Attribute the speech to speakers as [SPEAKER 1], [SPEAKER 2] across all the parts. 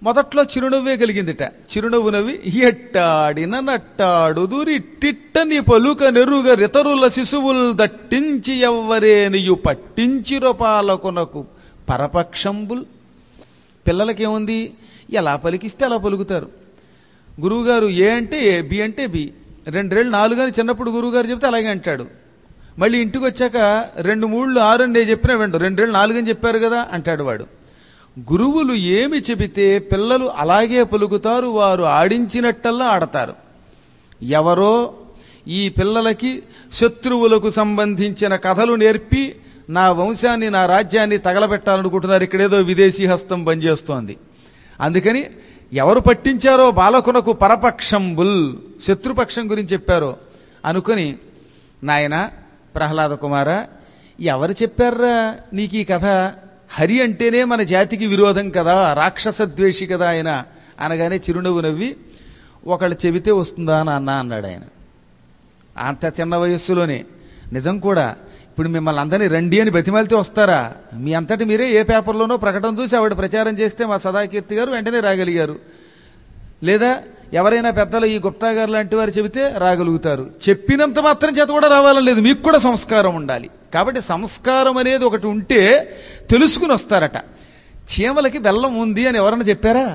[SPEAKER 1] మొదట్లో చిరునవ్వే కలిగిందిట చిరునవ్వు నవ్వి ఎట్టాడిన నట్టాడుదురి టిట్టని పలుక నెరుగ రితరుల శిశువుల్ దట్టించి ఎవ్వరేనియు పట్టించిరో పాలకునకు పరపక్షంబుల్ పిల్లలకేముంది ఎలా పలికిస్తే అలా పలుకుతారు గురువుగారు ఏ అంటే ఏ బి అంటే బి రెండేళ్ళు నాలుగు అని చిన్నప్పుడు గురువుగారు చెప్తే అలాగే అంటాడు మళ్ళీ ఇంటికి వచ్చాక రెండు మూళ్ళు ఆరు అని నేను చెప్పినా వెండు రెండేళ్ళు నాలుగు అని చెప్పారు కదా అంటాడు వాడు గురువులు ఏమి చెబితే పిల్లలు అలాగే పలుకుతారు వారు ఆడించినట్టల్లా ఆడతారు ఎవరో ఈ పిల్లలకి శత్రువులకు సంబంధించిన కథలు నేర్పి నా వంశాన్ని నా రాజ్యాన్ని తగలబెట్టాలనుకుంటున్నారు ఇక్కడేదో విదేశీ హస్తం పనిచేస్తోంది అందుకని ఎవరు పట్టించారో బాలకునకు పరపక్షంబుల్ శత్రుపక్షం గురించి చెప్పారో అనుకుని నాయన ప్రహ్లాద కుమార ఎవరు చెప్పారా నీకు ఈ కథ హరి అంటేనే మన జాతికి విరోధం కదా రాక్షస ద్వేషి కదా ఆయన అనగానే చిరునవ్వు నవ్వి ఒకళ్ళు చెబితే వస్తుందా నాన్న అన్నాడు ఆయన అంత చిన్న వయస్సులోనే నిజం కూడా ఇప్పుడు మిమ్మల్ని అందరినీ రండి అని బతిమాలితే వస్తారా మీ అంతటి మీరే ఏ పేపర్లోనో ప్రకటన చూసి ఆవిడ ప్రచారం చేస్తే మా సదాకీర్తి గారు వెంటనే రాగలిగారు లేదా ఎవరైనా పెద్దలు ఈ గుప్తా గారు లాంటి వారు చెబితే రాగలుగుతారు చెప్పినంత మాత్రం చేత కూడా రావాలని లేదు మీకు కూడా సంస్కారం ఉండాలి కాబట్టి సంస్కారం అనేది ఒకటి ఉంటే తెలుసుకుని వస్తారట చీమలకి బెల్లం ఉంది అని ఎవరన్నా చెప్పారా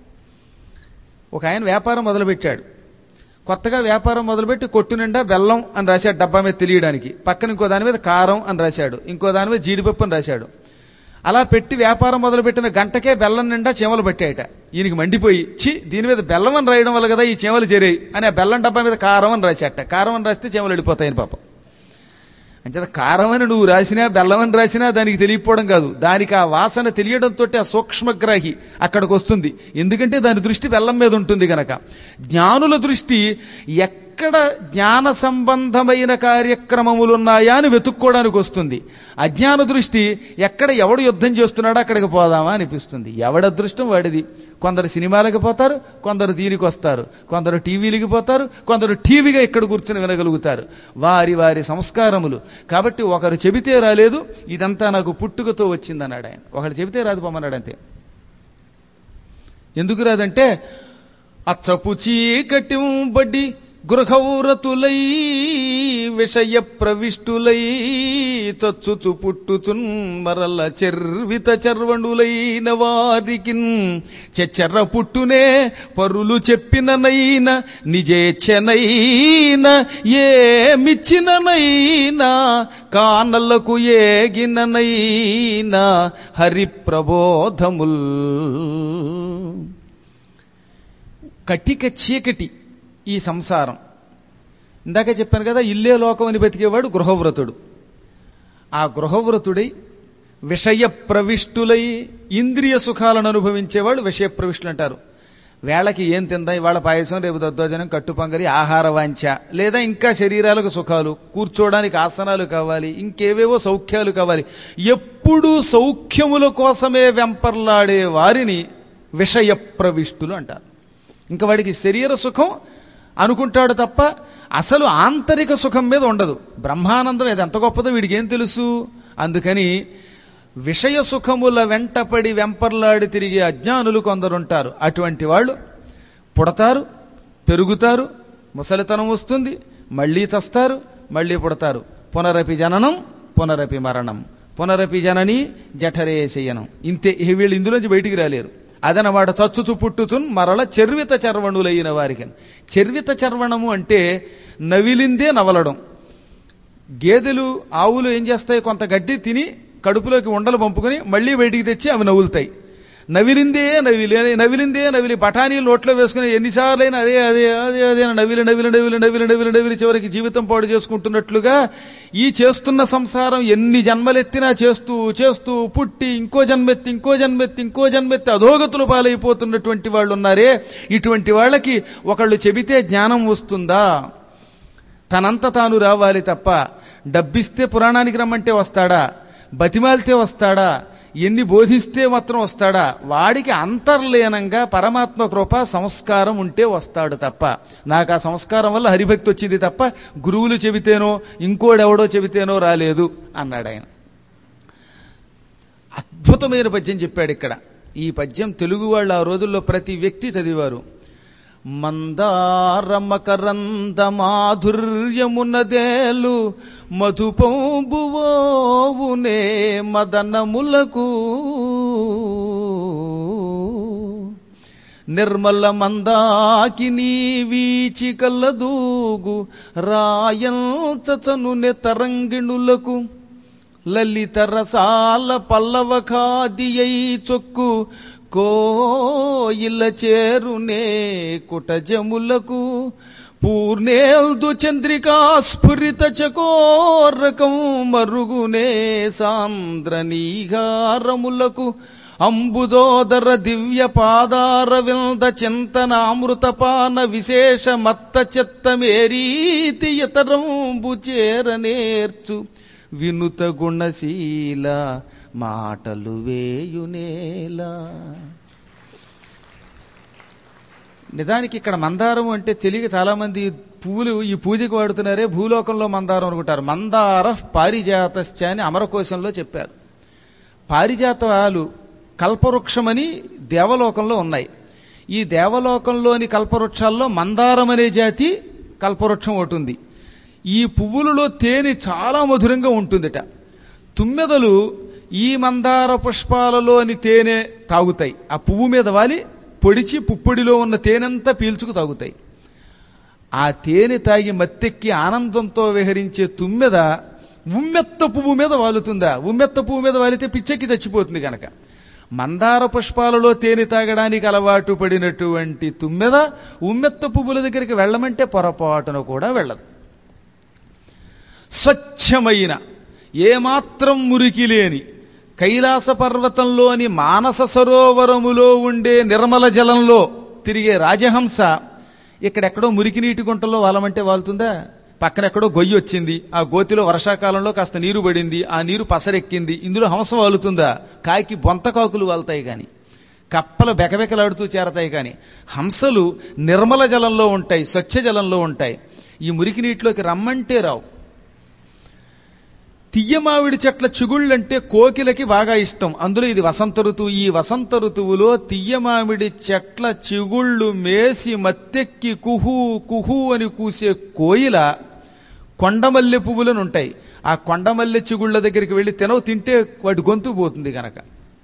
[SPEAKER 1] ఒక ఆయన వ్యాపారం మొదలుపెట్టాడు కొత్తగా వ్యాపారం మొదలుపెట్టి కొట్టు నిండా బెల్లం అని రాశాడు డబ్బా మీద తెలియడానికి పక్కన ఇంకో దాని మీద కారం అని రాశాడు ఇంకో దాని మీద జీడిపప్పు అని రాశాడు అలా పెట్టి వ్యాపారం మొదలుపెట్టిన గంటకే బెల్లం నిండా చీమలు పట్టాయట ఈయనకి మండిపోయి చి దీని మీద బెల్లం అని రాయడం వల్ల కదా ఈ చీమలు చేరాయి అని ఆ బెల్లం డబ్బా మీద కారం అని రాశాట కారం అని రాస్తే చీమలు వెళ్ళిపోతాయని పాపం అంచేత కారం అని నువ్వు రాసినా బెల్లం అని రాసినా దానికి తెలియకపోవడం కాదు దానికి ఆ వాసన తెలియడంతో ఆ సూక్ష్మగ్రాహి అక్కడికి వస్తుంది ఎందుకంటే దాని దృష్టి బెల్లం మీద ఉంటుంది గనక జ్ఞానుల దృష్టి ఎక్కడ జ్ఞాన సంబంధమైన కార్యక్రమములున్నాయా అని వెతుక్కోవడానికి వస్తుంది అజ్ఞాన దృష్టి ఎక్కడ ఎవడు యుద్ధం చేస్తున్నాడో అక్కడికి పోదామా అనిపిస్తుంది ఎవడ అదృష్టం వాడిది కొందరు సినిమాలకు పోతారు కొందరు దీనికి వస్తారు కొందరు టీవీలకి పోతారు కొందరు టీవీగా ఇక్కడ కూర్చొని వినగలుగుతారు వారి వారి సంస్కారములు కాబట్టి ఒకరు చెబితే రాలేదు ఇదంతా నాకు పుట్టుకతో వచ్చిందన్నాడు ఆయన ఒకరు చెబితే రాదు పొమ్మన్నాడు అంతే ఎందుకు రాదంటే అచ్చపు చీకటింబడి గృహౌరతులై విషయ ప్రవిష్టులై చచ్చుచు పుట్టుచున్ మరల చెర్విత చర్వణులైన వారికిన్ చెచ్చర్ర పుట్టునే పరులు చెప్పిననైన నిజేచ్ఛనైన ఏమిచ్చిననైనా కానలకు ఏగిననైనా హరి ప్రబోధముల్ కటిక చీకటి ఈ సంసారం ఇందాక చెప్పాను కదా ఇల్లే లోకం అని బతికేవాడు గృహవ్రతుడు ఆ గృహవ్రతుడై విషయ ప్రవిష్టులై ఇంద్రియ సుఖాలను అనుభవించేవాడు విషయ ప్రవిష్టులు అంటారు వేళకి ఏం తిందా ఇవాళ పాయసం రేపు దద్దోజనం కట్టుపంగరి ఆహార వాంఛ లేదా ఇంకా శరీరాలకు సుఖాలు కూర్చోవడానికి ఆసనాలు కావాలి ఇంకేవేవో సౌఖ్యాలు కావాలి ఎప్పుడూ సౌఖ్యముల కోసమే వెంపర్లాడే వారిని విషయ ప్రవిష్టులు అంటారు ఇంకా వాడికి శరీర సుఖం అనుకుంటాడు తప్ప అసలు ఆంతరిక సుఖం మీద ఉండదు బ్రహ్మానందం ఇది ఎంత గొప్పదో వీడికి ఏం తెలుసు అందుకని విషయ సుఖముల వెంటపడి వెంపర్లాడి తిరిగే అజ్ఞానులు కొందరుంటారు అటువంటి వాళ్ళు పుడతారు పెరుగుతారు ముసలితనం వస్తుంది మళ్ళీ చస్తారు మళ్ళీ పుడతారు పునరపి జననం పునరపి మరణం పునరపి జనని జఠరే శయనం ఇంతే ఇహ వీళ్ళు ఇందులోంచి బయటికి రాలేరు అదనమాట చచ్చుచు పుట్టుచున్ మరల చెర్విత చర్వణులైన వారికి చెర్విత చర్వణము అంటే నవిలిందే నవలడం గేదెలు ఆవులు ఏం చేస్తాయి కొంత గడ్డి తిని కడుపులోకి ఉండలు పంపుకొని మళ్ళీ బయటికి తెచ్చి అవి నవ్వులుతాయి నవిలిందే నవిలి నవిలిందే నవిలి బఠానీలు నోట్లో వేసుకుని ఎన్నిసార్లైనా అదే అదే అదే అదే అని నవిలి నవిలి నవిలి నవిలి నవిలి నవిలి చివరికి జీవితం పాడు చేసుకుంటున్నట్లుగా ఈ చేస్తున్న సంసారం ఎన్ని జన్మలెత్తినా చేస్తూ చేస్తూ పుట్టి ఇంకో జన్మెత్తి ఇంకో జన్మెత్తి ఇంకో జన్మెత్తి అధోగతులు పాలైపోతున్నటువంటి వాళ్ళు ఉన్నారే ఇటువంటి వాళ్ళకి ఒకళ్ళు చెబితే జ్ఞానం వస్తుందా తనంత తాను రావాలి తప్ప డబ్బిస్తే పురాణానికి రమ్మంటే వస్తాడా బతిమాలితే వస్తాడా ఎన్ని బోధిస్తే మాత్రం వస్తాడా వాడికి అంతర్లీనంగా పరమాత్మ కృప సంస్కారం ఉంటే వస్తాడు తప్ప నాకు ఆ సంస్కారం వల్ల హరిభక్తి వచ్చింది తప్ప గురువులు చెబితేనో ఇంకోడెవడో చెబితేనో రాలేదు అన్నాడు ఆయన అద్భుతమైన పద్యం చెప్పాడు ఇక్కడ ఈ పద్యం తెలుగు వాళ్ళు ఆ రోజుల్లో ప్రతి వ్యక్తి చదివారు మందారమకరంద మాధుర్యమునదేలు మధుపంబువోవునే మదనములకు నిర్మల మందాకిని వీచి కల్లదూగు రాయంచనునె తరంగిణులకు లలిత రసాల పల్లవ ఖాదియై చొక్కు కోయిల చేరునే కుటజములకు పూర్ణేల్దు చంద్రికా స్ఫురిత చకోరకం మరుగునే సాంద్రనీహారములకు అంబుజోదర దివ్య పాదార వింద చింతనామృతపాన విశేష మత్త చిత్తమేరీతి ఇతరంబు చేరనేర్చు వినుత గుణశీల మాటలు వేయునేలా నిజానికి ఇక్కడ మందారం అంటే తెలియక చాలా మంది పువ్వులు ఈ పూజకి వాడుతున్నారే భూలోకంలో మందారం అనుకుంటారు మందార పారిజాతశ్చ అని అమరకోశంలో చెప్పారు పారిజాతాలు కల్పవృక్షమని దేవలోకంలో ఉన్నాయి ఈ దేవలోకంలోని కల్పవృక్షాల్లో మందారం అనే జాతి కల్పవృక్షం ఒకటి ఉంది ఈ పువ్వులలో తేనె చాలా మధురంగా ఉంటుందిట తుమ్మెదలు ఈ మందార పుష్పాలలోని తేనె తాగుతాయి ఆ పువ్వు మీద వాలి పొడిచి పుప్పొడిలో ఉన్న తేనెంతా పీల్చుకు తాగుతాయి ఆ తేనె తాగి మత్తెక్కి ఆనందంతో విహరించే తుమ్మెద ఉమ్మెత్త పువ్వు మీద వాలుతుందా ఉమ్మెత్త పువ్వు మీద వాలితే పిచ్చెక్కి చచ్చిపోతుంది కనుక మందార పుష్పాలలో తేనె తాగడానికి అలవాటు పడినటువంటి తుమ్మెద ఉమ్మెత్త పువ్వుల దగ్గరికి వెళ్ళమంటే పొరపాటున కూడా వెళ్ళదు స్వచ్ఛమైన ఏమాత్రం మురికి లేని కైలాస పర్వతంలోని మానస సరోవరములో ఉండే నిర్మల జలంలో తిరిగే రాజహంస ఇక్కడెక్కడో మురికి నీటి గుంటల్లో వాలమంటే వాలుతుందా పక్కన ఎక్కడో గొయ్యి వచ్చింది ఆ గోతిలో వర్షాకాలంలో కాస్త నీరు పడింది ఆ నీరు పసరెక్కింది ఇందులో హంస వాలుతుందా కాకి బొంత కాకులు వాలుతాయి కానీ కప్పలు బెకబెకలాడుతూ చేరతాయి కానీ హంసలు నిర్మల జలంలో ఉంటాయి స్వచ్ఛ జలంలో ఉంటాయి ఈ మురికి నీటిలోకి రమ్మంటే రావు తియ్యమావిడి చెట్ల చిగుళ్ళంటే కోకిలకి బాగా ఇష్టం అందులో ఇది వసంత ఋతువు ఈ వసంత ఋతువులో తియ్యమామిడి చెట్ల చిగుళ్ళు మేసి మత్తెక్కి కుహు కుహు అని కూసే కోయిల కొండమల్లె పువ్వులను ఉంటాయి ఆ కొండమల్లె చిగుళ్ళ దగ్గరికి వెళ్ళి తినవు తింటే వాటి గొంతు పోతుంది గనక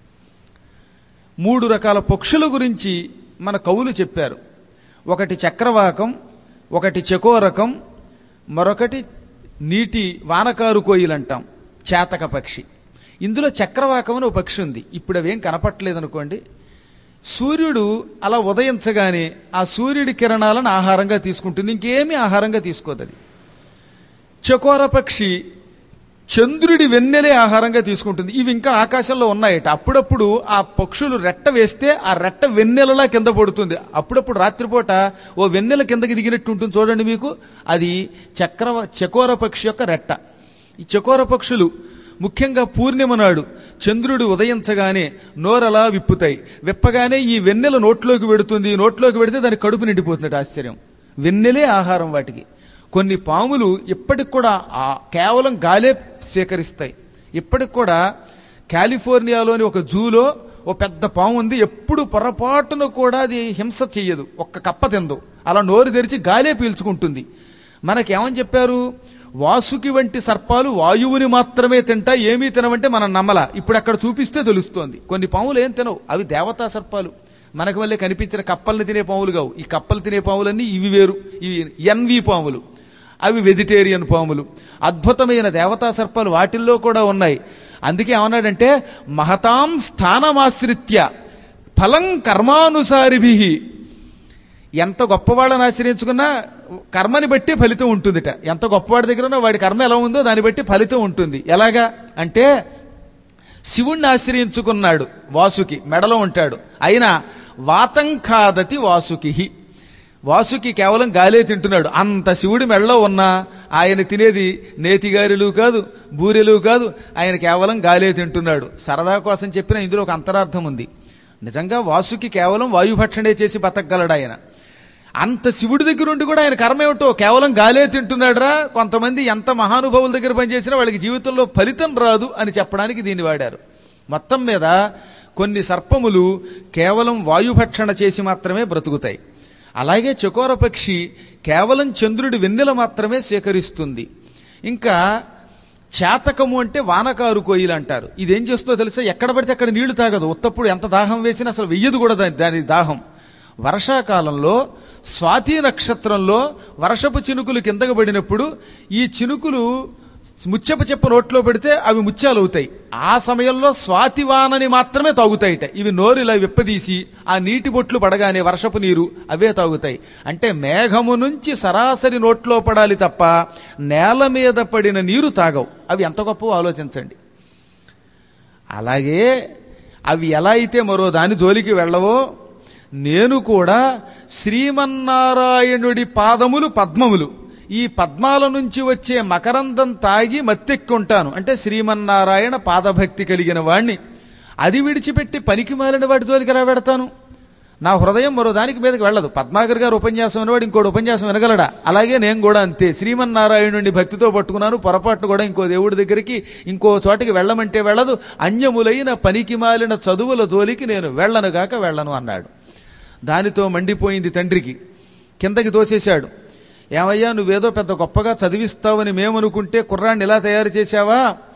[SPEAKER 1] మూడు రకాల పక్షుల గురించి మన కవులు చెప్పారు ఒకటి చక్రవాకం ఒకటి చకోరకం మరొకటి నీటి వానకారు కోయిలు అంటాం చేతక పక్షి ఇందులో చక్రవాకం అని ఒక పక్షి ఉంది ఇప్పుడు అవేం కనపట్లేదు అనుకోండి సూర్యుడు అలా ఉదయించగానే ఆ సూర్యుడి కిరణాలను ఆహారంగా తీసుకుంటుంది ఇంకేమీ ఆహారంగా తీసుకోదు అది చకోర పక్షి చంద్రుడి వెన్నెలే ఆహారంగా తీసుకుంటుంది ఇవి ఇంకా ఆకాశంలో ఉన్నాయట అప్పుడప్పుడు ఆ పక్షులు రెట్ట వేస్తే ఆ రెట్ట వెన్నెలలా కింద పడుతుంది అప్పుడప్పుడు రాత్రిపూట ఓ వెన్నెల కిందకి దిగినట్టు ఉంటుంది చూడండి మీకు అది చక్ర చకోర పక్షి యొక్క రెట్ట ఈ చకోర పక్షులు ముఖ్యంగా పూర్ణిమ నాడు చంద్రుడు ఉదయించగానే నోరలా విప్పుతాయి విప్పగానే ఈ వెన్నెల నోట్లోకి వెడుతుంది నోట్లోకి వెడితే దాని కడుపు నిండిపోతుంది ఆశ్చర్యం వెన్నెలే ఆహారం వాటికి కొన్ని పాములు ఇప్పటికి కూడా ఆ కేవలం గాలే స్వీకరిస్తాయి ఇప్పటికి కూడా కాలిఫోర్నియాలోని ఒక జూలో ఓ పెద్ద పాము ఉంది ఎప్పుడు పొరపాటున కూడా అది హింస చెయ్యదు ఒక్క కప్ప తిందు అలా నోరు తెరిచి గాలే పీల్చుకుంటుంది మనకేమని చెప్పారు వాసుకి వంటి సర్పాలు వాయువుని మాత్రమే తింటా ఏమీ తినవంటే మనం నమ్మల ఇప్పుడు అక్కడ చూపిస్తే తెలుస్తోంది కొన్ని పాములు ఏం తినవు అవి దేవతా సర్పాలు మనకు వల్లే కనిపించిన కప్పల్ని తినే పాములు కావు ఈ కప్పలు తినే పాములన్నీ ఇవి వేరు ఇవి ఎన్వి పాములు అవి వెజిటేరియన్ పాములు అద్భుతమైన దేవతా సర్పాలు వాటిల్లో కూడా ఉన్నాయి అందుకే ఏమన్నాడంటే మహతాం స్థానమాశ్రిత్య ఫలం కర్మానుసారిభి ఎంత గొప్పవాళ్ళని ఆశ్రయించుకున్నా కర్మని బట్టి ఫలితం ఉంటుందిట ఎంత గొప్పవాడి దగ్గర ఉన్నా వాడి కర్మ ఎలా ఉందో దాన్ని బట్టి ఫలితం ఉంటుంది ఎలాగా అంటే శివుణ్ణి ఆశ్రయించుకున్నాడు వాసుకి మెడలో ఉంటాడు అయినా వాతం కాదతి వాసుకి వాసుకి కేవలం గాలే తింటున్నాడు అంత శివుడి మెడలో ఉన్నా ఆయన తినేది నేతిగారెలు కాదు బూరెలు కాదు ఆయన కేవలం గాలే తింటున్నాడు సరదా కోసం చెప్పిన ఇందులో ఒక అంతరార్థం ఉంది నిజంగా వాసుకి కేవలం వాయుభక్షణే చేసి బతకగలడు ఆయన అంత శివుడి దగ్గర ఉండి కూడా ఆయన కర్మ ఏమిటో కేవలం గాలే తింటున్నాడురా కొంతమంది ఎంత మహానుభావుల దగ్గర పనిచేసినా వాళ్ళకి జీవితంలో ఫలితం రాదు అని చెప్పడానికి దీన్ని వాడారు మొత్తం మీద కొన్ని సర్పములు కేవలం వాయుభక్షణ చేసి మాత్రమే బ్రతుకుతాయి అలాగే చకోర పక్షి కేవలం చంద్రుడి వెన్నెల మాత్రమే సేకరిస్తుంది ఇంకా చేతకము అంటే వానకారు కోయిలు అంటారు ఇదేం చేస్తుందో తెలుసా ఎక్కడ పడితే అక్కడ నీళ్లు తాగదు ఉత్తప్పుడు ఎంత దాహం వేసినా అసలు వెయ్యదు కూడా దాని దాని దాహం వర్షాకాలంలో స్వాతి నక్షత్రంలో వర్షపు చినుకులు కిందకు పడినప్పుడు ఈ చినుకులు ముత్యపు చెప్ప నోట్లో పెడితే అవి ముత్యాలు అవుతాయి ఆ సమయంలో స్వాతి వానని మాత్రమే తాగుతాయిట ఇవి నోరులా విప్పదీసి ఆ నీటి బొట్లు పడగానే వర్షపు నీరు అవే తాగుతాయి అంటే మేఘము నుంచి సరాసరి నోట్లో పడాలి తప్ప నేల మీద పడిన నీరు తాగవు అవి ఎంత గొప్ప ఆలోచించండి అలాగే అవి ఎలా అయితే మరో దాని జోలికి వెళ్ళవో నేను కూడా శ్రీమన్నారాయణుడి పాదములు పద్మములు ఈ పద్మాల నుంచి వచ్చే మకరందం తాగి మత్తెక్కుంటాను అంటే శ్రీమన్నారాయణ పాదభక్తి కలిగిన వాణ్ణి అది విడిచిపెట్టి పనికి మాలిన వాటి జోలికి ఎలా పెడతాను నా హృదయం మరో దానికి మీదకి వెళ్ళదు పద్మాకర్ గారు ఉపన్యాసం వినవాడు ఇంకోటి ఉపన్యాసం వినగలడా అలాగే నేను కూడా అంతే శ్రీమన్నారాయణుడిని భక్తితో పట్టుకున్నాను పొరపాటును కూడా ఇంకో దేవుడి దగ్గరికి ఇంకో చోటికి వెళ్ళమంటే వెళ్ళదు అన్యములైన పనికి మాలిన చదువుల జోలికి నేను వెళ్ళను గాక వెళ్ళను అన్నాడు దానితో మండిపోయింది తండ్రికి కిందకి తోసేశాడు ఏమయ్యా నువ్వేదో పెద్ద గొప్పగా చదివిస్తావని మేమనుకుంటే కుర్రాన్ని ఇలా తయారు చేశావా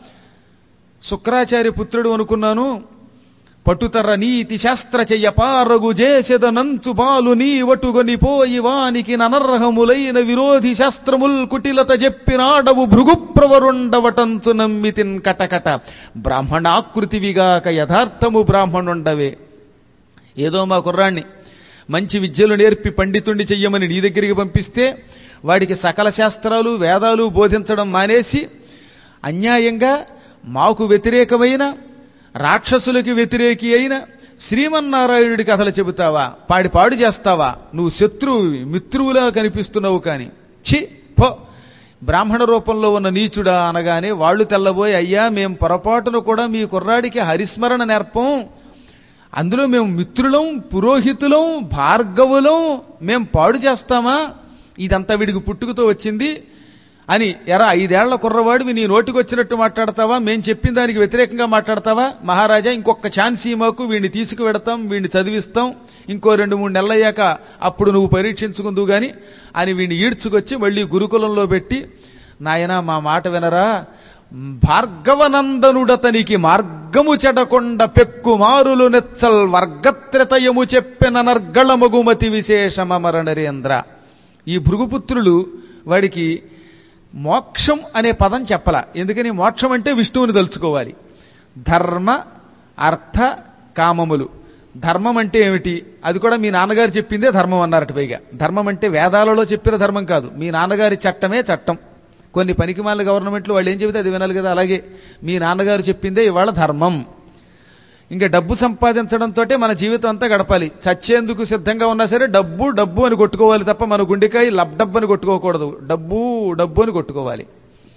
[SPEAKER 1] శుక్రాచార్య పుత్రుడు అనుకున్నాను పట్టుతర్ర నీతి శాస్త్ర చెయ్య పారగు చేసెదనంచు బాలు నీ వటుగొని పోయి వానికి ననర్హములైన విరోధి శాస్త్రముల్ కుటిలత చెప్పినాడవు భృగుప్రవరుండవటంచు నమ్మితిన్ కటకట బ్రాహ్మణాకృతివిగాక యథార్థము బ్రాహ్మణుండవే ఏదో మా కుర్రాన్ని మంచి విద్యలు నేర్పి పండితుణ్ణి చెయ్యమని నీ దగ్గరికి పంపిస్తే వాడికి సకల శాస్త్రాలు వేదాలు బోధించడం మానేసి అన్యాయంగా మాకు వ్యతిరేకమైన రాక్షసులకి వ్యతిరేకి అయిన శ్రీమన్నారాయణుడి కథలు చెబుతావా పాడి పాడు చేస్తావా నువ్వు శత్రువు మిత్రువులా కనిపిస్తున్నావు కాని ఛీ పో బ్రాహ్మణ రూపంలో ఉన్న నీచుడా అనగానే వాళ్ళు తెల్లబోయి అయ్యా మేం పొరపాటును కూడా మీ కుర్రాడికి హరిస్మరణ నేర్పం అందులో మేము మిత్రులం పురోహితులం భార్గవులం మేం పాడు చేస్తామా ఇదంతా వీడికి పుట్టుకతో వచ్చింది అని ఎరా ఐదేళ్ల కుర్రవాడివి నీ నోటికి వచ్చినట్టు మాట్లాడతావా మేం చెప్పిన దానికి వ్యతిరేకంగా మాట్లాడతావా మహారాజా ఇంకొక ఛాన్స్ మాకు వీడిని తీసుకువెడతాం వీడిని చదివిస్తాం ఇంకో రెండు మూడు నెలలయ్యాక అప్పుడు నువ్వు పరీక్షించుకుందువు గాని అని వీడిని ఈడ్చుకొచ్చి మళ్ళీ గురుకులంలో పెట్టి నాయనా మా మాట వినరా భార్గవనందనుడతనికి మార్గము చెడకొండ పెక్కు మారులు నెచ్చల్ వర్గత్రతయము చెప్పిన నర్గళమగుమతి విశేషమర నరేంద్ర ఈ భృగుపుత్రులు వాడికి మోక్షం అనే పదం చెప్పల ఎందుకని మోక్షం అంటే విష్ణువుని తలుచుకోవాలి ధర్మ అర్థ కామములు ధర్మం అంటే ఏమిటి అది కూడా మీ నాన్నగారు చెప్పిందే ధర్మం అన్నారట పైగా ధర్మం అంటే వేదాలలో చెప్పిన ధర్మం కాదు మీ నాన్నగారి చట్టమే చట్టం కొన్ని పనికిమాల గవర్నమెంట్లు వాళ్ళు ఏం చెబితే అది వినాలి కదా అలాగే మీ నాన్నగారు చెప్పిందే ఇవాళ ధర్మం ఇంకా డబ్బు సంపాదించడంతో మన జీవితం అంతా గడపాలి చచ్చేందుకు సిద్ధంగా ఉన్నా సరే డబ్బు డబ్బు అని కొట్టుకోవాలి తప్ప మన గుండెకాయ లబ్ డబ్బు అని కొట్టుకోకూడదు డబ్బు డబ్బు అని కొట్టుకోవాలి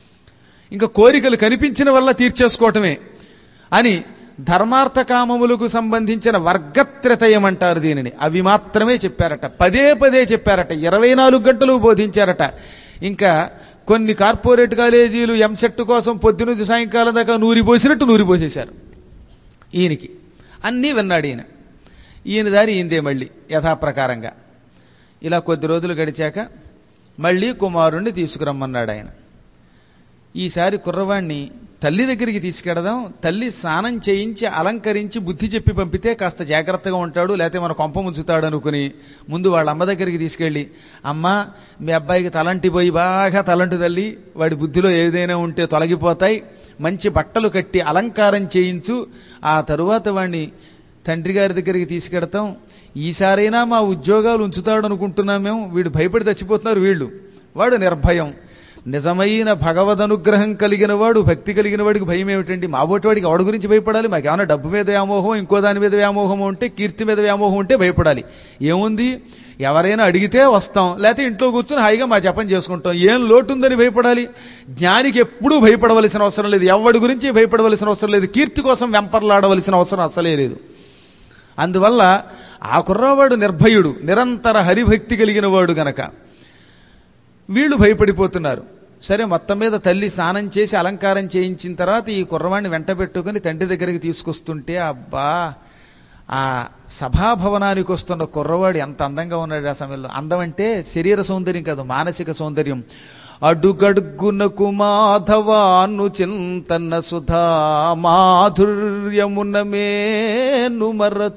[SPEAKER 1] ఇంకా కోరికలు కనిపించిన వల్ల తీర్చేసుకోవటమే అని ధర్మార్థ కామములకు సంబంధించిన వర్గత్రతయం అంటారు దీనిని అవి మాత్రమే చెప్పారట పదే పదే చెప్పారట ఇరవై నాలుగు గంటలు బోధించారట ఇంకా కొన్ని కార్పొరేట్ కాలేజీలు ఎంసెట్ కోసం పొద్దునుంచి సాయంకాలం దాకా నూరి పోసినట్టు నూరి పోసేశారు ఈయనకి అన్నీ విన్నాడు ఈయన ఈయన దారి ఈయనదే మళ్ళీ యథాప్రకారంగా ఇలా కొద్ది రోజులు గడిచాక మళ్ళీ కుమారుణ్ణి తీసుకురమ్మన్నాడు ఆయన ఈసారి కుర్రవాణ్ణి తల్లి దగ్గరికి తీసుకెడదాం తల్లి స్నానం చేయించి అలంకరించి బుద్ధి చెప్పి పంపితే కాస్త జాగ్రత్తగా ఉంటాడు లేకపోతే మన కొంప ముంచుతాడు అనుకుని ముందు వాళ్ళ అమ్మ దగ్గరికి తీసుకెళ్ళి అమ్మ మీ అబ్బాయికి తలంటి పోయి బాగా తలంటు తల్లి వాడి బుద్ధిలో ఏదైనా ఉంటే తొలగిపోతాయి మంచి బట్టలు కట్టి అలంకారం చేయించు ఆ తరువాత వాడిని తండ్రి గారి దగ్గరికి తీసుకెడతాం ఈసారైనా మా ఉద్యోగాలు ఉంచుతాడు అనుకుంటున్నాం మేము వీడు భయపడి చచ్చిపోతున్నారు వీళ్ళు వాడు నిర్భయం నిజమైన భగవద్ అనుగ్రహం కలిగిన వాడు భక్తి కలిగిన వాడికి భయం ఏమిటండి మా వాడికి ఎవడి గురించి భయపడాలి మాకేమైనా డబ్బు మీద వ్యామోహం ఇంకో దాని మీద వ్యామోహం ఉంటే కీర్తి మీద వ్యామోహం ఉంటే భయపడాలి ఏముంది ఎవరైనా అడిగితే వస్తాం లేకపోతే ఇంట్లో కూర్చొని హాయిగా మా జపం చేసుకుంటాం ఏం లోటు ఉందని భయపడాలి జ్ఞానికి ఎప్పుడూ భయపడవలసిన అవసరం లేదు ఎవడి గురించి భయపడవలసిన అవసరం లేదు కీర్తి కోసం వెంపర్లాడవలసిన అవసరం అసలే లేదు అందువల్ల ఆ కుర్రవాడు నిర్భయుడు నిరంతర హరిభక్తి కలిగిన వాడు గనక వీళ్ళు భయపడిపోతున్నారు సరే మొత్తం మీద తల్లి స్నానం చేసి అలంకారం చేయించిన తర్వాత ఈ కుర్రవాడిని వెంట పెట్టుకుని తండ్రి దగ్గరికి తీసుకొస్తుంటే అబ్బా ఆ సభాభవనానికి వస్తున్న కుర్రవాడు ఎంత అందంగా ఉన్నాడు ఆ సమయంలో అందం అంటే శరీర సౌందర్యం కాదు మానసిక సౌందర్యం అడుగడుగునకు మాధవాను చింతన సుధా మాధుర్యమున మేను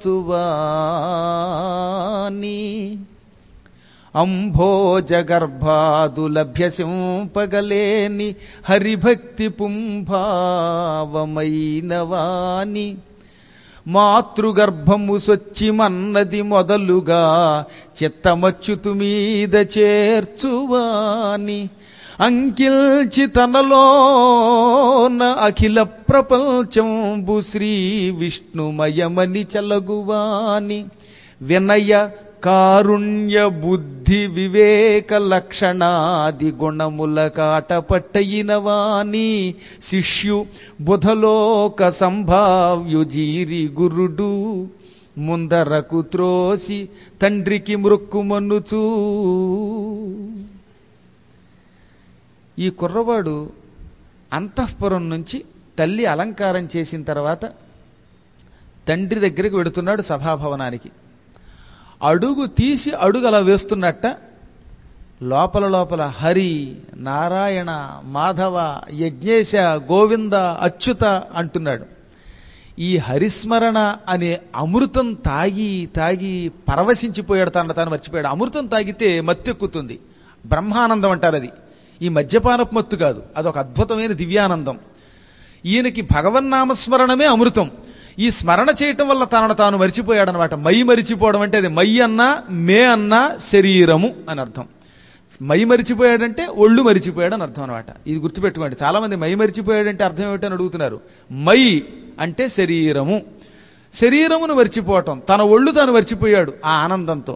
[SPEAKER 1] మరచువాని అంభోజగర్భాదులభ్యసింపగలేని హరిభక్తి పుంభావమైన వాని మాతృగర్భము సొచ్చిమన్నది మొదలుగా చిత్తమచ్యుతు మీద చేర్చువాని అంకిల్చి తనలోన అఖిల ప్రపంచంబు శ్రీ విష్ణుమయమని చలగువాని వినయ కారుణ్య బుద్ధి వివేక లక్షణాది గుణముల కాటపట్టయిన వాని శిష్యు బుధలోక సంభావ్యు జీరి గురుడు ముందరకు త్రోసి తండ్రికి మృక్కుమనుచూ ఈ కుర్రవాడు అంతఃపురం నుంచి తల్లి అలంకారం చేసిన తర్వాత తండ్రి దగ్గరికి వెడుతున్నాడు సభాభవనానికి అడుగు తీసి అడుగు అలా వేస్తున్నట్ట లోపల లోపల హరి నారాయణ మాధవ యజ్ఞేశ గోవింద అచ్యుత అంటున్నాడు ఈ హరిస్మరణ అనే అమృతం తాగి తాగి పరవశించిపోయాడు తన తాను మర్చిపోయాడు అమృతం తాగితే మత్తెక్కుతుంది బ్రహ్మానందం అంటారు అది ఈ మద్యపానపు మత్తు కాదు అదొక అద్భుతమైన దివ్యానందం ఈయనకి భగవన్నామస్మరణమే అమృతం ఈ స్మరణ చేయటం వల్ల తనను తాను మరిచిపోయాడనమాట మై మరిచిపోవడం అంటే అది మై అన్నా మే అన్నా శరీరము అని అర్థం మై మరిచిపోయాడంటే ఒళ్ళు మరిచిపోయాడని అర్థం అనమాట ఇది గుర్తుపెట్టుకోండి చాలా మంది మై మరిచిపోయాడంటే అర్థం ఏమిటని అడుగుతున్నారు మై అంటే శరీరము శరీరమును మరిచిపోవటం తన ఒళ్ళు తాను మరిచిపోయాడు ఆ ఆనందంతో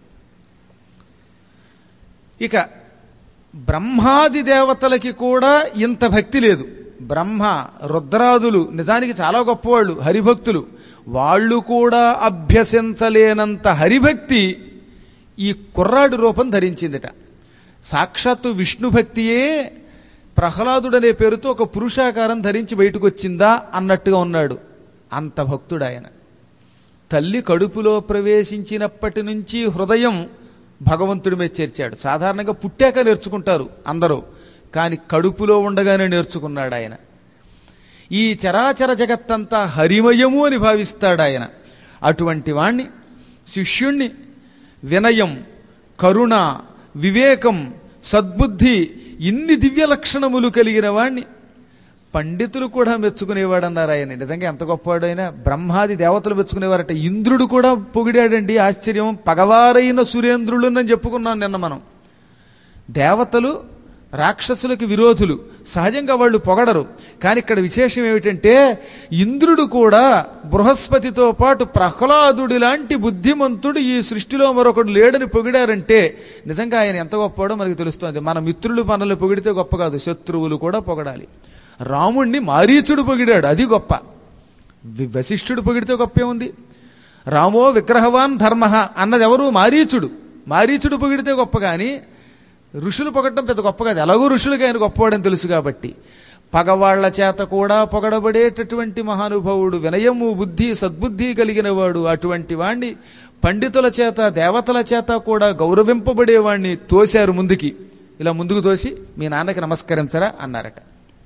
[SPEAKER 1] ఇక బ్రహ్మాది దేవతలకి కూడా ఇంత భక్తి లేదు బ్రహ్మ రుద్రాదులు నిజానికి చాలా గొప్పవాళ్ళు హరిభక్తులు వాళ్ళు కూడా అభ్యసించలేనంత హరిభక్తి ఈ కుర్రాడు రూపం ధరించిందిట సాక్షాత్తు విష్ణు భక్తియే ప్రహ్లాదుడనే పేరుతో ఒక పురుషాకారం ధరించి బయటకు వచ్చిందా అన్నట్టుగా ఉన్నాడు అంత భక్తుడు ఆయన తల్లి కడుపులో ప్రవేశించినప్పటి నుంచి హృదయం భగవంతుడి మీద చేర్చాడు సాధారణంగా పుట్టాక నేర్చుకుంటారు అందరూ కానీ కడుపులో ఉండగానే నేర్చుకున్నాడు ఆయన ఈ చరాచర జగత్తంతా హరిమయము అని భావిస్తాడు ఆయన అటువంటి వాణ్ణి శిష్యుణ్ణి వినయం కరుణ వివేకం సద్బుద్ధి ఇన్ని దివ్య లక్షణములు కలిగిన వాణ్ణి పండితులు కూడా మెచ్చుకునేవాడన్నారు ఆయన నిజంగా ఎంత గొప్పవాడు ఆయన బ్రహ్మాది దేవతలు మెచ్చుకునేవారట ఇంద్రుడు కూడా పొగిడాడండి ఆశ్చర్యం పగవారైన సురేంద్రులునని చెప్పుకున్నాం నిన్న మనం దేవతలు రాక్షసులకు విరోధులు సహజంగా వాళ్ళు పొగడరు కానీ ఇక్కడ విశేషం ఏమిటంటే ఇంద్రుడు కూడా బృహస్పతితో పాటు ప్రహ్లాదుడి లాంటి బుద్ధిమంతుడు ఈ సృష్టిలో మరొకడు లేడని పొగిడారంటే నిజంగా ఆయన ఎంత గొప్పవాడో మనకు తెలుస్తుంది మన మిత్రులు మనల్ని పొగిడితే గొప్ప కాదు శత్రువులు కూడా పొగడాలి రాముణ్ణి మారీచుడు పొగిడాడు అది గొప్ప వి- వశిష్ఠుడు పొగిడితే గొప్పే ఉంది రామో విగ్రహవాన్ ధర్మ అన్నది ఎవరు మారీచుడు మారీచుడు పొగిడితే గొప్ప కానీ ఋషులు పొగడటం పెద్ద గొప్ప కాదు ఎలాగో ఋషులకి ఆయన గొప్పవాడని తెలుసు కాబట్టి పగవాళ్ల చేత కూడా పొగడబడేటటువంటి మహానుభావుడు వినయము బుద్ధి సద్బుద్ధి కలిగిన వాడు అటువంటి వాణ్ణి పండితుల చేత దేవతల చేత కూడా గౌరవింపబడేవాణ్ణి తోశారు ముందుకి ఇలా ముందుకు తోసి మీ నాన్నకి నమస్కరించరా అన్నారట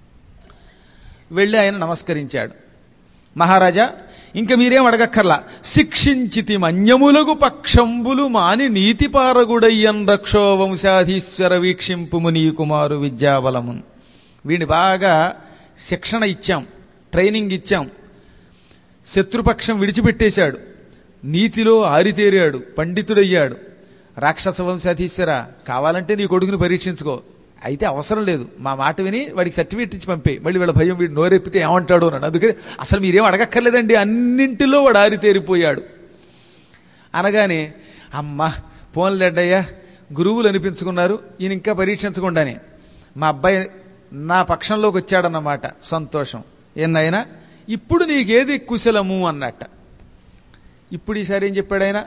[SPEAKER 1] వెళ్ళి ఆయన నమస్కరించాడు మహారాజా ఇంక మీరేం అడగక్కర్లా శిక్షించితి మన్యములగు పక్షంబులు మాని నీతిపారగుడయ్యన్ రక్షో వంశాధీశ్వర వీక్షింపుము నీ కుమారు విద్యాబలమున్ వీడిని బాగా శిక్షణ ఇచ్చాం ట్రైనింగ్ ఇచ్చాం శత్రుపక్షం విడిచిపెట్టేశాడు నీతిలో ఆరితేరాడు పండితుడయ్యాడు రాక్షస వంశాధీశ్వర కావాలంటే నీ కొడుకుని పరీక్షించుకో అయితే అవసరం లేదు మా మాట విని వాడికి సర్టిఫికేట్ ఇచ్చి పంపే మళ్ళీ వీళ్ళ భయం వీడు నోరెప్పితే ఏమంటాడు అన్నాడు అందుకని అసలు మీరేం అడగక్కర్లేదండి అన్నింటిలో వాడు ఆరితేరిపోయాడు అనగానే అమ్మ పోన్లేడ్డయ్యా గురువులు అనిపించుకున్నారు ఈయన ఇంకా పరీక్షించకుండానే మా అబ్బాయి నా పక్షంలోకి వచ్చాడన్నమాట సంతోషం ఏనాయనా ఇప్పుడు నీకేది కుశలము అన్నట్ట ఇప్పుడు ఈసారి ఏం చెప్పాడు ఆయన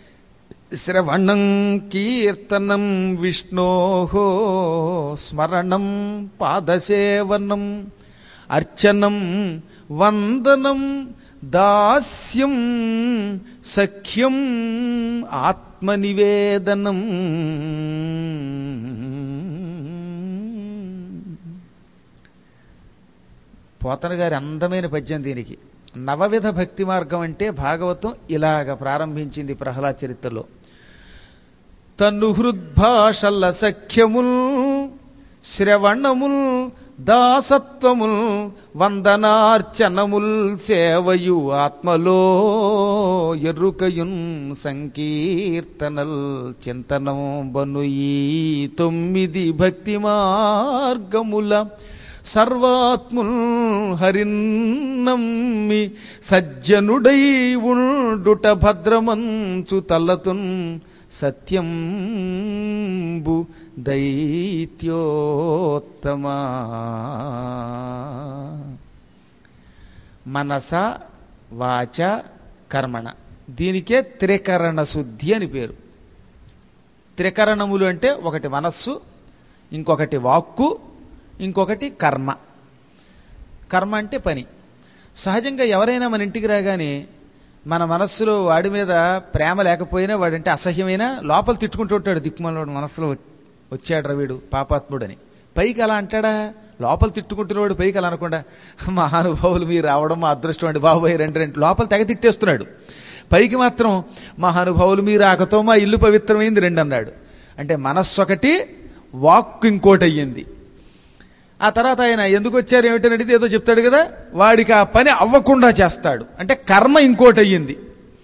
[SPEAKER 1] శ్రవణం కీర్తనం విష్ణోహో స్మరణం పాదసేవనం అర్చనం వందనం దాస్యం సఖ్యం ఆత్మనివేదనం పోతన గారి అందమైన పద్యం దీనికి నవవిధ భక్తి మార్గం అంటే భాగవతం ఇలాగ ప్రారంభించింది ప్రహ్లాద చరిత్రలో తన్ను హృద్భాషల సఖ్యముల్ శ్రవణముల్ దాసత్వముల్ వందనార్చనముల్ సేవయు ఆత్మలో ఎరుకయున్ సంకీర్తనల్ చింతనం బను ఈ తొమ్మిది భక్తి మార్గముల సర్వాత్ముల్ హరిన్నమ్మి సజ్జనుడై ఉండుట భద్రమంచు తల్లతున్ సత్యంబు దైత్యోత్తమా మనస వాచ కర్మణ దీనికే త్రికరణ శుద్ధి అని పేరు త్రికరణములు అంటే ఒకటి మనస్సు ఇంకొకటి వాక్కు ఇంకొకటి కర్మ కర్మ అంటే పని సహజంగా ఎవరైనా మన ఇంటికి రాగానే మన మనస్సులో వాడి మీద ప్రేమ లేకపోయినా వాడంటే అసహ్యమైనా లోపల తిట్టుకుంటూ ఉంటాడు దిక్కుమలవాడు మనస్సులో వచ్చాడు వీడు పాపాత్ముడని పైకి అలా అంటాడా లోపల తిట్టుకుంటున్నవాడు పైకి అలా అనకుండా మహానుభావులు మీరు రావడం మా అదృష్టం అండి బాబోయ్ రెండు రెండు లోపల తెగ తిట్టేస్తున్నాడు పైకి మాత్రం మహానుభావులు మీ రాకతో మా ఇల్లు పవిత్రమైంది రెండు అన్నాడు అంటే మనస్సు ఒకటి వాక్కు ఇంకోటి అయ్యింది ఆ తర్వాత ఆయన ఎందుకు వచ్చారు ఏమిటని అడిగితే ఏదో చెప్తాడు కదా వాడికి ఆ పని అవ్వకుండా చేస్తాడు అంటే కర్మ ఇంకోటి అయ్యింది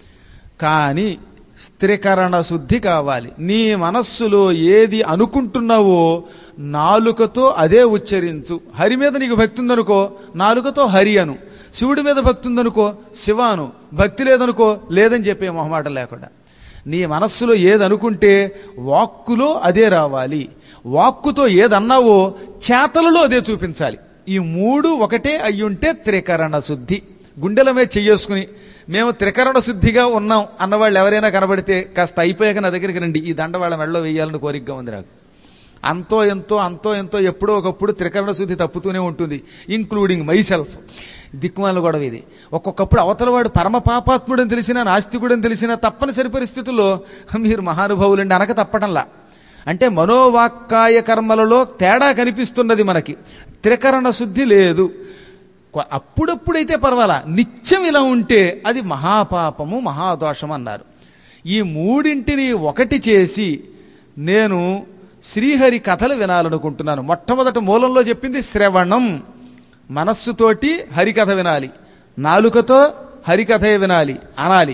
[SPEAKER 1] కానీ స్థిరీకరణ శుద్ధి కావాలి నీ మనస్సులో ఏది అనుకుంటున్నావో నాలుకతో అదే ఉచ్చరించు హరి మీద నీకు భక్తి ఉందనుకో నాలుకతో హరి అను శివుడి మీద భక్తి ఉందనుకో శివ అను భక్తి లేదనుకో లేదని చెప్పే మొహమాట లేకుండా నీ మనస్సులో ఏది అనుకుంటే వాక్కులో అదే రావాలి వాక్కుతో ఏదన్నావో చేతలలో అదే చూపించాలి ఈ మూడు ఒకటే అయ్యుంటే త్రికరణ శుద్ధి గుండెల మీద చెయ్యేసుకుని మేము త్రికరణ శుద్ధిగా ఉన్నాం అన్నవాళ్ళు ఎవరైనా కనబడితే కాస్త అయిపోయాక నా దగ్గరికి రండి ఈ దండ వాళ్ళ మెడలో వేయాలని కోరికగా ఉంది నాకు అంతో ఎంతో అంతో ఎంతో ఎప్పుడో ఒకప్పుడు త్రికరణ శుద్ధి తప్పుతూనే ఉంటుంది ఇంక్లూడింగ్ మై సెల్ఫ్ దిక్కుమాల గొడవ ఇది ఒక్కొక్కప్పుడు అవతలవాడు పరమ పాపాత్ముడని తెలిసినా నాస్తికుడని తెలిసినా తప్పనిసరి పరిస్థితుల్లో మీరు మహానుభావులండి అనక తప్పటంలా అంటే మనోవాక్కాయ కర్మలలో తేడా కనిపిస్తున్నది మనకి త్రికరణ శుద్ధి లేదు కొ- అప్పుడప్పుడైతే పర్వాలా నిత్యం ఇలా ఉంటే అది మహాపాపము మహాదోషం అన్నారు ఈ మూడింటిని ఒకటి చేసి నేను శ్రీహరి కథలు వినాలనుకుంటున్నాను మొట్టమొదట మూలంలో చెప్పింది శ్రవణం మనస్సుతోటి హరికథ వినాలి నాలుకతో హరికథే వినాలి అనాలి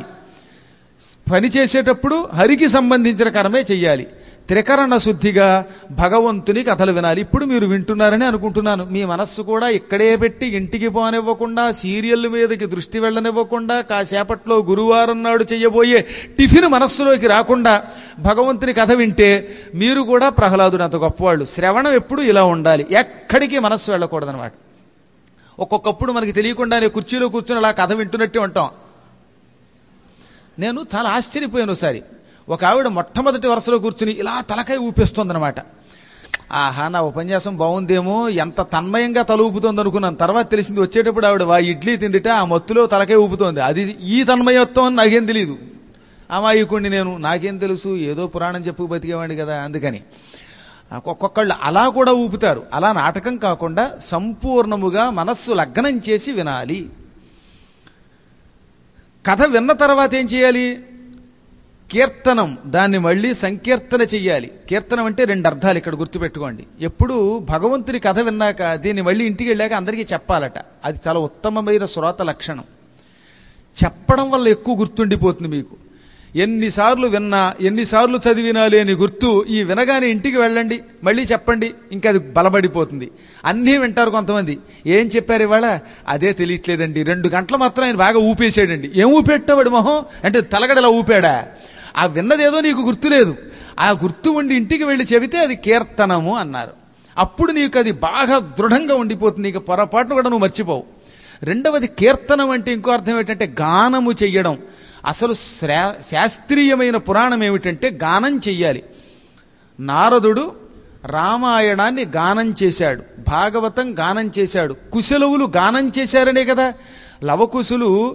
[SPEAKER 1] పని చేసేటప్పుడు హరికి సంబంధించిన కర్మే చెయ్యాలి త్రికరణ శుద్ధిగా భగవంతుని కథలు వినాలి ఇప్పుడు మీరు వింటున్నారని అనుకుంటున్నాను మీ మనస్సు కూడా ఇక్కడే పెట్టి ఇంటికి పోనివ్వకుండా సీరియల్ మీదకి దృష్టి వెళ్ళనివ్వకుండా కాసేపట్లో గురువారం నాడు చెయ్యబోయే టిఫిన్ మనస్సులోకి రాకుండా భగవంతుని కథ వింటే మీరు కూడా ప్రహ్లాదుడు అంత గొప్పవాళ్ళు శ్రవణం ఎప్పుడు ఇలా ఉండాలి ఎక్కడికి మనస్సు వెళ్ళకూడదనమాట ఒక్కొక్కప్పుడు మనకి తెలియకుండానే కుర్చీలో కూర్చుని అలా కథ వింటున్నట్టే ఉంటాం నేను చాలా ఆశ్చర్యపోయాను ఒకసారి ఒక ఆవిడ మొట్టమొదటి వరుసలో కూర్చుని ఇలా తలకాయ ఊపేస్తోందనమాట ఆహా నా ఉపన్యాసం బాగుందేమో ఎంత తన్మయంగా తల ఊపుతోంది అనుకున్నాను తర్వాత తెలిసింది వచ్చేటప్పుడు ఆవిడ వా ఇడ్లీ తిందిట ఆ మత్తులో తలకాయ ఊపుతోంది అది ఈ తన్మయత్వం అని నాకేం తెలియదు అమాయకుణ్ణి నేను నాకేం తెలుసు ఏదో పురాణం చెప్పు బతికేవాడిని కదా అందుకని ఒక్కొక్కళ్ళు అలా కూడా ఊపుతారు అలా నాటకం కాకుండా సంపూర్ణముగా మనస్సు లగ్నం చేసి వినాలి కథ విన్న తర్వాత ఏం చేయాలి కీర్తనం దాన్ని మళ్ళీ సంకీర్తన చెయ్యాలి కీర్తనం అంటే రెండు అర్థాలు ఇక్కడ గుర్తుపెట్టుకోండి ఎప్పుడు భగవంతుని కథ విన్నాక దీన్ని మళ్ళీ ఇంటికి వెళ్ళాక అందరికీ చెప్పాలట అది చాలా ఉత్తమమైన శ్రోత లక్షణం చెప్పడం వల్ల ఎక్కువ గుర్తుండిపోతుంది మీకు ఎన్నిసార్లు విన్నా ఎన్నిసార్లు చదివినా లేని గుర్తు ఈ వినగానే ఇంటికి వెళ్ళండి మళ్ళీ చెప్పండి ఇంకా అది బలపడిపోతుంది అన్నీ వింటారు కొంతమంది ఏం చెప్పారు ఇవాళ అదే తెలియట్లేదండి రెండు గంటలు మాత్రం ఆయన బాగా ఊపేసాడండి ఏం ఊపెట్టావాడు మొహం అంటే తలగడలా ఊపాడా ఆ విన్నదేదో నీకు గుర్తులేదు ఆ గుర్తు ఉండి ఇంటికి వెళ్ళి చెబితే అది కీర్తనము అన్నారు అప్పుడు నీకు అది బాగా దృఢంగా ఉండిపోతుంది నీకు పొరపాటును కూడా నువ్వు మర్చిపోవు రెండవది కీర్తనం అంటే ఇంకో అర్థం ఏంటంటే గానము చెయ్యడం అసలు శ్రా- శాస్త్రీయమైన పురాణం ఏమిటంటే గానం చెయ్యాలి నారదుడు రామాయణాన్ని గానం చేశాడు భాగవతం గానం చేశాడు కుశలవులు గానం చేశారనే కదా లవకుశులు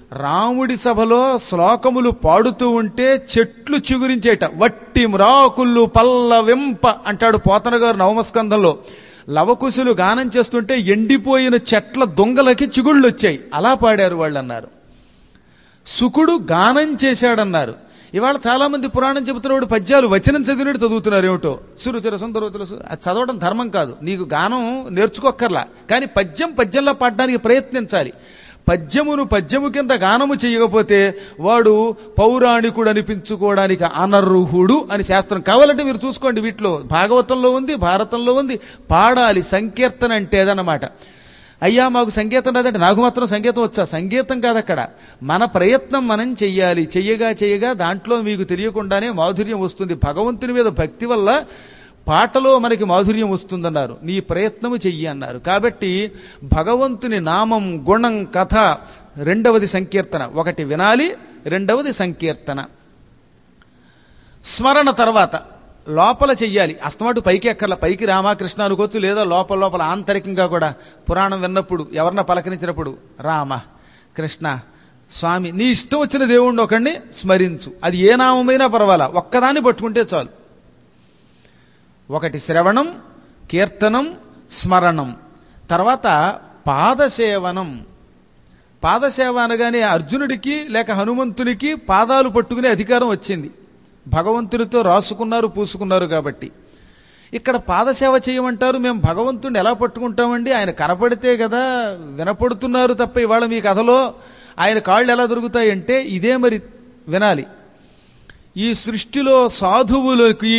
[SPEAKER 1] రాముడి సభలో శ్లోకములు పాడుతూ ఉంటే చెట్లు చిగురించేట వట్టి మ్రాకుళ్ళు పల్ల వెంప అంటాడు పోతన గారు నవమస్కంధంలో లవకుశులు గానం చేస్తుంటే ఎండిపోయిన చెట్ల దొంగలకి చిగుళ్ళు వచ్చాయి అలా పాడారు వాళ్ళు అన్నారు సుకుడు గానం చేశాడన్నారు ఇవాళ చాలా మంది పురాణం చెబుతున్నవాడు పద్యాలు వచనం చదివినట్టు చదువుతున్నారు ఏమిటో సురుచిర సుందరవతులు అది చదవడం ధర్మం కాదు నీకు గానం నేర్చుకోక్కర్లా కానీ పద్యం పద్యంలో పాడడానికి ప్రయత్నించాలి పద్యమును పద్యము కింద గానము చేయకపోతే వాడు పౌరాణికుడు అనిపించుకోవడానికి అనర్హుడు అని శాస్త్రం కావాలంటే మీరు చూసుకోండి వీటిలో భాగవతంలో ఉంది భారతంలో ఉంది పాడాలి సంకీర్తన అంటే అదనమాట అయ్యా మాకు సంగీతం రాదంటే నాకు మాత్రం సంగీతం వచ్చా సంగీతం కాదు అక్కడ మన ప్రయత్నం మనం చెయ్యాలి చెయ్యగా చెయ్యగా దాంట్లో మీకు తెలియకుండానే మాధుర్యం వస్తుంది భగవంతుని మీద భక్తి వల్ల పాటలో మనకి మాధుర్యం వస్తుందన్నారు నీ ప్రయత్నము చెయ్యి అన్నారు కాబట్టి భగవంతుని నామం గుణం కథ రెండవది సంకీర్తన ఒకటి వినాలి రెండవది సంకీర్తన స్మరణ తర్వాత లోపల చెయ్యాలి అస్తమాటు పైకి ఎక్కర్ల పైకి రామకృష్ణ అనుకోవచ్చు లేదా లోపల లోపల ఆంతరికంగా కూడా పురాణం విన్నప్పుడు ఎవరన్నా పలకరించినప్పుడు రామ కృష్ణ స్వామి నీ ఇష్టం వచ్చిన దేవుణ్ణి ఒకడిని స్మరించు అది ఏ నామమైనా పర్వాలా ఒక్కదాన్ని పట్టుకుంటే చాలు ఒకటి శ్రవణం కీర్తనం స్మరణం తర్వాత పాదసేవనం పాదసేవ అనగానే అర్జునుడికి లేక హనుమంతునికి పాదాలు పట్టుకునే అధికారం వచ్చింది భగవంతుడితో రాసుకున్నారు పూసుకున్నారు కాబట్టి ఇక్కడ పాదసేవ చేయమంటారు మేము భగవంతుడిని ఎలా పట్టుకుంటామండి ఆయన కనపడితే కదా వినపడుతున్నారు తప్ప ఇవాళ మీ కథలో ఆయన కాళ్ళు ఎలా దొరుకుతాయంటే ఇదే మరి వినాలి ఈ సృష్టిలో సాధువులకి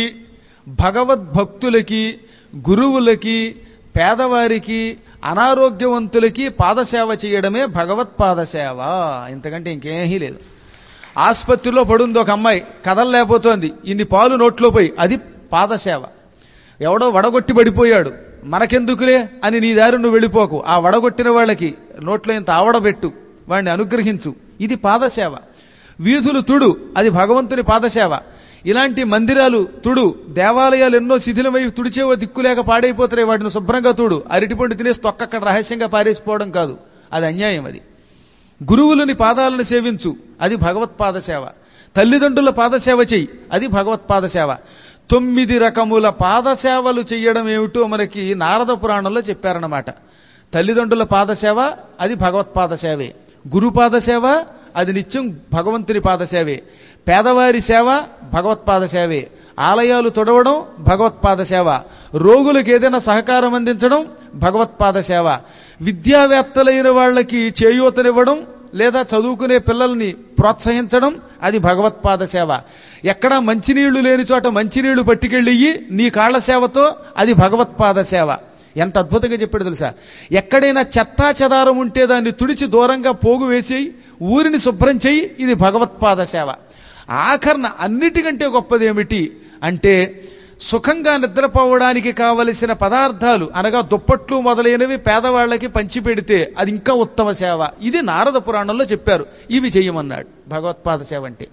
[SPEAKER 1] భగవద్భక్తులకి గురువులకి పేదవారికి అనారోగ్యవంతులకి పాదసేవ చేయడమే భగవత్పాదసేవ ఇంతకంటే ఇంకేమీ లేదు ఆసుపత్రిలో పడుంది ఒక అమ్మాయి కదలలేకపోతోంది ఇన్ని పాలు నోట్లో పోయి అది పాదసేవ ఎవడో వడగొట్టి పడిపోయాడు మనకెందుకులే అని నీ దారి నువ్వు వెళ్ళిపోకు ఆ వడగొట్టిన వాళ్ళకి నోట్లో ఇంత ఆవడబెట్టు వాడిని అనుగ్రహించు ఇది పాదసేవ వీధులు తుడు అది భగవంతుని పాదసేవ ఇలాంటి మందిరాలు తుడు దేవాలయాలు ఎన్నో శిథిలమై తుడిచేవో దిక్కులేక పాడైపోతాయి వాటిని శుభ్రంగా తుడు అరటిపండు తినేసి తొక్కక్కడ రహస్యంగా పారేసిపోవడం కాదు అది అన్యాయం అది గురువులని పాదాలను సేవించు అది భగవత్పాద సేవ తల్లిదండ్రుల పాదసేవ చెయ్యి అది భగవత్పాద సేవ తొమ్మిది రకముల పాదసేవలు చెయ్యడం ఏమిటో మనకి నారద పురాణంలో చెప్పారన్నమాట తల్లిదండ్రుల పాదసేవ అది భగవత్పాద సేవే గురుపాద సేవ అది నిత్యం భగవంతుని పాదసేవే పేదవారి సేవ భగవత్పాద సేవే ఆలయాలు తొడవడం భగవత్పాద సేవ రోగులకు ఏదైనా సహకారం అందించడం భగవత్పాద సేవ విద్యావేత్తలైన వాళ్ళకి చేయూతనివ్వడం లేదా చదువుకునే పిల్లల్ని ప్రోత్సహించడం అది భగవత్పాద సేవ ఎక్కడా మంచినీళ్లు లేని చోట మంచినీళ్లు పట్టుకెళ్ళి నీ కాళ్ల సేవతో అది భగవత్పాద సేవ ఎంత అద్భుతంగా చెప్పాడు తెలుసా ఎక్కడైనా చెత్తా చెదారం ఉంటే దాన్ని తుడిచి దూరంగా పోగు వేసేయి ఊరిని శుభ్రం చెయ్యి ఇది భగవత్పాద సేవ ఆఖరణ అన్నిటికంటే గొప్పది ఏమిటి అంటే సుఖంగా నిద్రపోవడానికి కావలసిన పదార్థాలు అనగా దుప్పట్లు మొదలైనవి పేదవాళ్ళకి పంచిపెడితే అది ఇంకా ఉత్తమ సేవ ఇది నారద పురాణంలో చెప్పారు ఇవి చేయమన్నాడు భగవత్పాద సేవ అంటే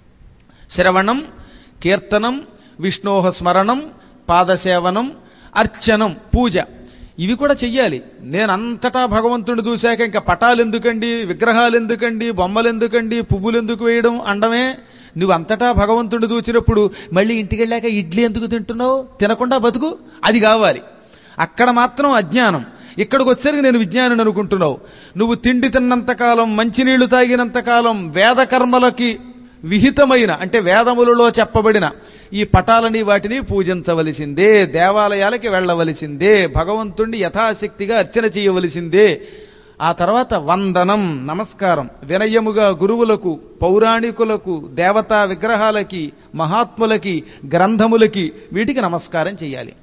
[SPEAKER 1] శ్రవణం కీర్తనం విష్ణోహ స్మరణం పాదసేవనం అర్చనం పూజ ఇవి కూడా చెయ్యాలి నేను అంతటా భగవంతుడిని చూశాక ఇంకా పటాలు ఎందుకండి విగ్రహాలు ఎందుకండి బొమ్మలు ఎందుకండి పువ్వులు ఎందుకు వేయడం అండమే నువ్వు అంతటా భగవంతుడిని చూచినప్పుడు మళ్ళీ ఇంటికి వెళ్ళాక ఇడ్లీ ఎందుకు తింటున్నావు తినకుండా బతుకు అది కావాలి అక్కడ మాత్రం అజ్ఞానం ఇక్కడికి వచ్చేసరికి నేను విజ్ఞానం అనుకుంటున్నావు నువ్వు తిండి తిన్నంతకాలం మంచినీళ్లు తాగినంతకాలం వేదకర్మలకి విహితమైన అంటే వేదములలో చెప్పబడిన ఈ పటాలని వాటిని పూజించవలసిందే దేవాలయాలకి వెళ్ళవలసిందే భగవంతుణ్ణి యథాశక్తిగా అర్చన చేయవలసిందే ఆ తర్వాత వందనం నమస్కారం వినయముగా గురువులకు పౌరాణికులకు దేవతా విగ్రహాలకి మహాత్ములకి గ్రంథములకి వీటికి నమస్కారం చేయాలి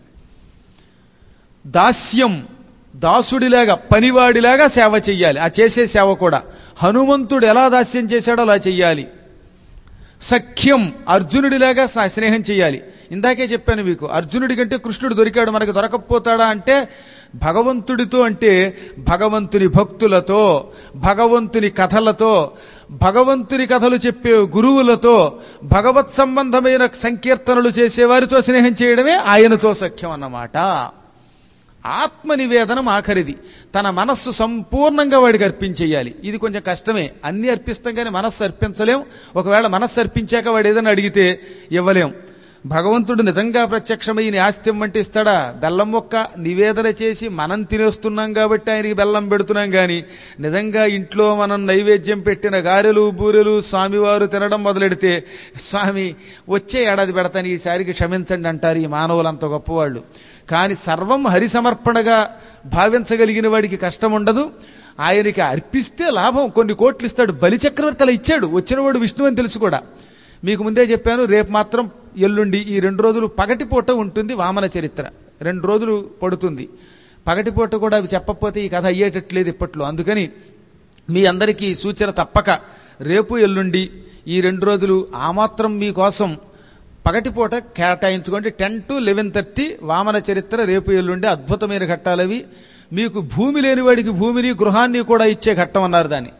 [SPEAKER 1] దాస్యం దాసుడిలాగా పనివాడిలాగా సేవ చెయ్యాలి ఆ చేసే సేవ కూడా హనుమంతుడు ఎలా దాస్యం చేశాడో అలా చెయ్యాలి సఖ్యం అర్జునుడిలాగా స- స్నేహం చేయాలి ఇందాకే చెప్పాను మీకు అర్జునుడి కంటే కృష్ణుడు దొరికాడు మనకు దొరకపోతాడా అంటే భగవంతుడితో అంటే భగవంతుని భక్తులతో భగవంతుని కథలతో భగవంతుని కథలు చెప్పే గురువులతో భగవత్ సంబంధమైన సంకీర్తనలు చేసేవారితో స్నేహం చేయడమే ఆయనతో సఖ్యం అన్నమాట ఆత్మ నివేదనం ఆఖరిది తన మనస్సు సంపూర్ణంగా వాడికి అర్పించేయాలి ఇది కొంచెం కష్టమే అన్ని అర్పిస్తాం కానీ మనస్సు అర్పించలేం ఒకవేళ మనస్సు అర్పించాక వాడు ఏదైనా అడిగితే ఇవ్వలేం భగవంతుడు నిజంగా ప్రత్యక్షమై నీ ఆస్తి ఇమ్మంటే ఇస్తాడా బెల్లం మొక్క నివేదన చేసి మనం తినేస్తున్నాం కాబట్టి ఆయనకి బెల్లం పెడుతున్నాం కానీ నిజంగా ఇంట్లో మనం నైవేద్యం పెట్టిన గారెలు బూరెలు స్వామివారు తినడం మొదలెడితే స్వామి వచ్చే ఏడాది పెడతాను ఈసారికి క్షమించండి అంటారు ఈ మానవులంత గొప్పవాళ్ళు కానీ సర్వం హరి సమర్పణగా భావించగలిగిన వాడికి కష్టం ఉండదు ఆయనకి అర్పిస్తే లాభం కొన్ని కోట్లు ఇస్తాడు బలిచక్రవర్తి అలా ఇచ్చాడు వచ్చినవాడు విష్ణు అని తెలుసు కూడా మీకు ముందే చెప్పాను రేపు మాత్రం ఎల్లుండి ఈ రెండు రోజులు పగటిపూట ఉంటుంది వామన చరిత్ర రెండు రోజులు పడుతుంది పగటిపూట కూడా అవి చెప్పకపోతే ఈ కథ అయ్యేటట్లేదు ఇప్పట్లో అందుకని మీ అందరికీ సూచన తప్పక రేపు ఎల్లుండి ఈ రెండు రోజులు ఆ మాత్రం మీకోసం పగటిపూట కేటాయించుకోండి టెన్ టు లెవెన్ థర్టీ వామన చరిత్ర రేపు ఎల్లుండి అద్భుతమైన ఘట్టాలవి మీకు భూమి లేనివాడికి భూమిని గృహాన్ని కూడా ఇచ్చే ఘట్టం అన్నారు దాన్ని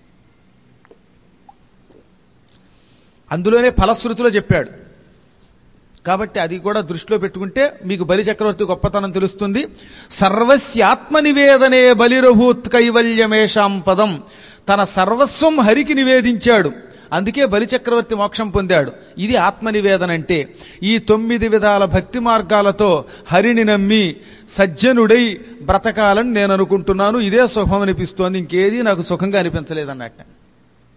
[SPEAKER 1] అందులోనే ఫలశ్రుతిలో చెప్పాడు కాబట్టి అది కూడా దృష్టిలో పెట్టుకుంటే మీకు బలి చక్రవర్తి గొప్పతనం తెలుస్తుంది సర్వస్యాత్మ నివేదనే బలిరభూత్ కైవల్యమేషాం పదం తన సర్వస్వం హరికి నివేదించాడు అందుకే బలిచక్రవర్తి మోక్షం పొందాడు ఇది ఆత్మ నివేదన అంటే ఈ తొమ్మిది విధాల భక్తి మార్గాలతో హరిని నమ్మి సజ్జనుడై బ్రతకాలని నేను అనుకుంటున్నాను ఇదే సుఖం అనిపిస్తోంది ఇంకేది నాకు సుఖంగా అనిపించలేదన్నట్ట